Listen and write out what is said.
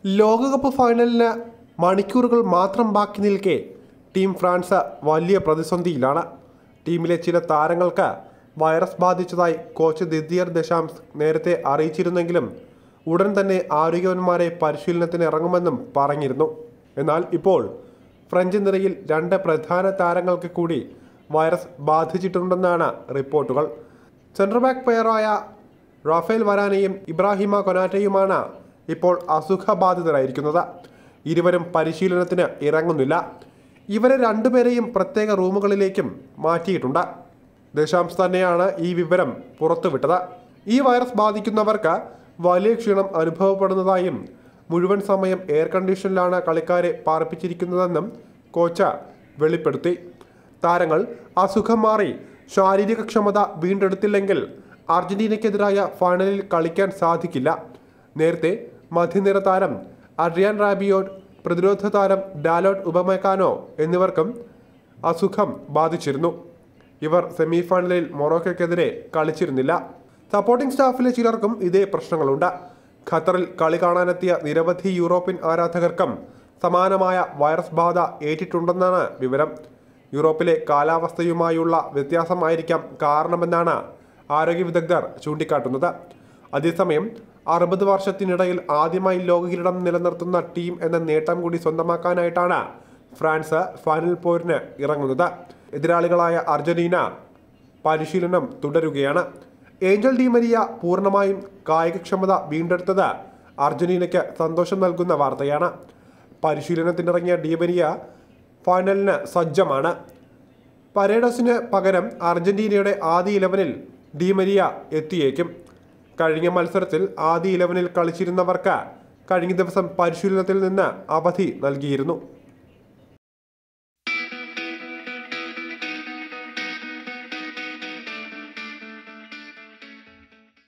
ലോകകപ്പ് ഫൈനലിന് മണിക്കൂറുകൾ മാത്രം ബാക്കി നിൽക്കെ ടീം ഫ്രാൻസ് വലിയ പ്രതിസന്ധിയിലാണ് ടീമിലെ ചില താരങ്ങൾക്ക് വൈറസ് ബാധിച്ചതായി കോച്ച് ദിദിയർ ദശാംസ് നേരത്തെ അറിയിച്ചിരുന്നെങ്കിലും ഉടൻ തന്നെ ആരോഗ്യവന്മാരെ പരിശീലനത്തിന് ഇറങ്ങുമെന്നും പറഞ്ഞിരുന്നു എന്നാൽ ഇപ്പോൾ ഫ്രഞ്ച് നിരയിൽ രണ്ട് പ്രധാന താരങ്ങൾക്ക് കൂടി വൈറസ് ബാധിച്ചിട്ടുണ്ടെന്നാണ് റിപ്പോർട്ടുകൾ സെൻട്രൽ ബാക്ക് പെയറായ റാഫേൽ വരാനയും ഇബ്രാഹിമ കൊനാറ്റയുമാണ് ഇപ്പോൾ അസുഖബാധിതരായിരിക്കുന്നത് ഇരുവരും പരിശീലനത്തിന് ഇറങ്ങുന്നില്ല ഇവരെ രണ്ടുപേരെയും പ്രത്യേക റൂമുകളിലേക്കും മാറ്റിയിട്ടുണ്ട് ദശാംശ് തന്നെയാണ് ഈ വിവരം പുറത്തുവിട്ടത് ഈ വൈറസ് ബാധിക്കുന്നവർക്ക് വലിയ ക്ഷീണം അനുഭവപ്പെടുന്നതായും മുഴുവൻ സമയം എയർ കണ്ടീഷനിലാണ് കളിക്കാരെ പാർപ്പിച്ചിരിക്കുന്നതെന്നും കോച്ച് വെളിപ്പെടുത്തി താരങ്ങൾ അസുഖം മാറി ശാരീരിക ക്ഷമത വീണ്ടെടുത്തില്ലെങ്കിൽ അർജന്റീനയ്ക്കെതിരായ ഫൈനലിൽ കളിക്കാൻ സാധിക്കില്ല നേരത്തെ മധ്യനിര താരം അഡ്രിയാൻ റാബിയോട്ട് പ്രതിരോധ താരം ഡാലോട്ട് ഉപമേക്കാനോ എന്നിവർക്കും അസുഖം ബാധിച്ചിരുന്നു ഇവർ സെമി ഫൈനലിൽ മൊറോക്കോയ്ക്കെതിരെ കളിച്ചിരുന്നില്ല സപ്പോർട്ടിംഗ് സ്റ്റാഫിലെ ചിലർക്കും ഇതേ പ്രശ്നങ്ങളുണ്ട് ഖത്തറിൽ കളി കാണാനെത്തിയ നിരവധി യൂറോപ്യൻ ആരാധകർക്കും സമാനമായ വൈറസ് ബാധ ഏറ്റിട്ടുണ്ടെന്നാണ് വിവരം യൂറോപ്പിലെ കാലാവസ്ഥയുമായുള്ള വ്യത്യാസമായിരിക്കാം കാരണമെന്നാണ് ആരോഗ്യ വിദഗ്ധർ ചൂണ്ടിക്കാട്ടുന്നത് അതേസമയം അറുപത് വർഷത്തിനിടയിൽ ആദ്യമായി ലോക കിരീടം നിലനിർത്തുന്ന ടീം എന്ന നേട്ടം കൂടി സ്വന്തമാക്കാനായിട്ടാണ് ഫ്രാൻസ് ഫൈനൽ പോരിന് ഇറങ്ങുന്നത് എതിരാളികളായ അർജന്റീന പരിശീലനം തുടരുകയാണ് ഏഞ്ചൽ ഡിമരിയ പൂർണ്ണമായും കായികക്ഷമത വീണ്ടെടുത്തത് അർജന്റീനയ്ക്ക് സന്തോഷം നൽകുന്ന വാർത്തയാണ് പരിശീലനത്തിനിറങ്ങിയ ഡിമരിയ ഫൈനലിന് സജ്ജമാണ് പരേഡസിന് പകരം അർജന്റീനയുടെ ആദ്യ ഇലവനിൽ ഡിമരിയ എത്തിയേക്കും കഴിഞ്ഞ മത്സരത്തിൽ ആദ്യ ഇലവനിൽ കളിച്ചിരുന്നവർക്ക് കഴിഞ്ഞ ദിവസം പരിശീലനത്തിൽ നിന്ന് അവധി നൽകിയിരുന്നു